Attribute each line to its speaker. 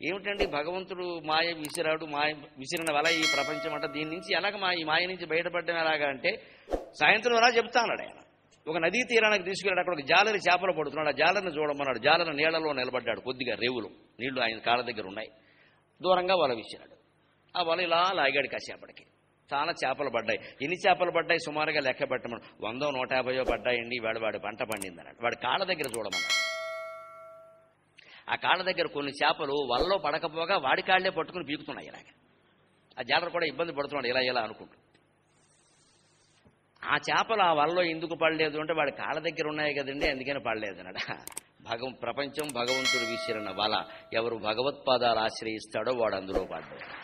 Speaker 1: ఏమిటండి భగవంతుడు మాయ విసిరాడు మాయ విసిరిన వల ఈ ప్రపంచం అంట దీని నుంచి ఎలాగ మా ఈ మాయ నుంచి బయటపడడం ఎలాగా అంటే సాయంత్రం అలా చెప్తా అన్నాడు ఆయన ఒక నదీ తీరానికి తీసుకెళ్ళాడు అక్కడ ఒక జాలరి చేపలు పడుతున్నాడు ఆ జాలరిని చూడమన్నాడు జాలరి నీళ్లలో నిలబడ్డాడు కొద్దిగా రేవులు నీళ్లు ఆయన కాళ్ళ దగ్గర ఉన్నాయి దూరంగా వల విసిరాడు ఆ వల ఇలా లాగాడు కాసేపటికి చాలా చేపలు పడ్డాయి ఎన్ని చేపలు పడ్డాయి సుమారుగా లెక్క పెట్టమని వందో నూట యాభైయో పడ్డాయండి వాడు వాడి పంట పండింది అన్నాడు వాడి కాళ్ళ దగ్గర చూడమన్నాడు ఆ కాళ్ళ దగ్గర కొన్ని చేపలు వలలో పడకపోగా వాడి కాళ్ళే పట్టుకుని పీకుతున్నాయి ఇలాగ ఆ జాలరు కూడా ఇబ్బంది పడుతున్నాడు ఇలా ఇలా అనుకుంటూ ఆ చేపలు ఆ వలలో ఎందుకు పడలేదు అంటే వాడి కాళ్ళ దగ్గర ఉన్నాయి కదండి అందుకని పడలేదు అన్నాడు భగవ ప్రపంచం భగవంతుడు విసిరిన వల ఎవరు భగవత్పాదాలు ఆశ్రయిస్తాడో వాడు అందులో పడ్డాడు